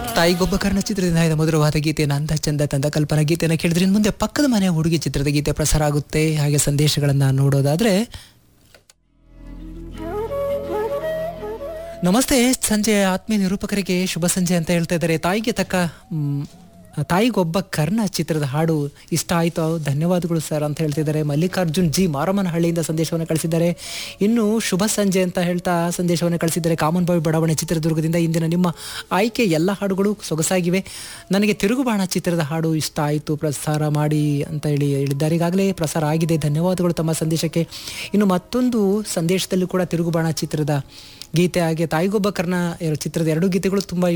ತಾಯಿಗೊಬ್ಬ ಕರ್ಣ ಚಿತ್ರದಿಂದ ಆಯ್ದ ಮಧುರವಾದ ಗೀತೆಯನ್ನು ಅಂದ ಚಂದ ತಂದ ಕಲ್ಪನಾ ಗೀತೆಯನ್ನು ಕೇಳಿದ್ರೆ ಇನ್ನು ಮುಂದೆ ಪಕ್ಕದ ಮನೆ ಹುಡುಗಿ ಚಿತ್ರದ ಗೀತೆ ಪ್ರಸಾರ ಆಗುತ್ತೆ ಹಾಗೆ ಸಂದೇಶಗಳನ್ನ ನೋಡೋದಾದ್ರೆ ನಮಸ್ತೆ ಸಂಜೆ ಆತ್ಮೀಯ ನಿರೂಪಕರಿಗೆ ಶುಭ ಸಂಜೆ ಅಂತ ಹೇಳ್ತಾ ಇದ್ದಾರೆ ತಾಯಿಗೆ ತಕ್ಕ ಮ್, ತಾಯಿಗೊಬ್ಬ ಕರ್ಣ ಚಿತ್ರದ ಹಾಡು ಇಷ್ಟ ಆಯಿತು ಧನ್ಯವಾದಗಳು ಸರ್ ಅಂತ ಹೇಳ್ತಿದ್ದಾರೆ ಮಲ್ಲಿಕಾರ್ಜುನ್ ಜಿ ಮಾರಮ್ಮನಹಳ್ಳಿಯಿಂದ ಸಂದೇಶವನ್ನು ಕಳಿಸಿದ್ದಾರೆ ಇನ್ನು ಶುಭ ಸಂಜೆ ಅಂತ ಹೇಳ್ತಾ ಸಂದೇಶವನ್ನು ಕಳಿಸಿದ್ದಾರೆ ಕಾಮನ್ಬಾವಿ ಬಡಾವಣೆ ಚಿತ್ರದುರ್ಗದಿಂದ ಇಂದಿನ ನಿಮ್ಮ ಆಯ್ಕೆ ಎಲ್ಲ ಹಾಡುಗಳು ಸೊಗಸಾಗಿವೆ ನನಗೆ ತಿರುಗುಬಾಣ ಚಿತ್ರದ ಹಾಡು ಇಷ್ಟ ಆಯಿತು ಪ್ರಸಾರ ಮಾಡಿ ಅಂತ ಹೇಳಿ ಹೇಳಿದ್ದಾರೆ ಈಗಾಗಲೇ ಪ್ರಸಾರ ಆಗಿದೆ ಧನ್ಯವಾದಗಳು ತಮ್ಮ ಸಂದೇಶಕ್ಕೆ ಇನ್ನು ಮತ್ತೊಂದು ಸಂದೇಶದಲ್ಲೂ ಕೂಡ ತಿರುಗುಬಾಣ ಚಿತ್ರದ ಗೀತೆ ಹಾಗೆ ತಾಯಿಗೊಬ್ಬ ಕರ್ಣ ಚಿತ್ರದ ಎರಡು ಗೀತೆಗಳು ತುಂಬ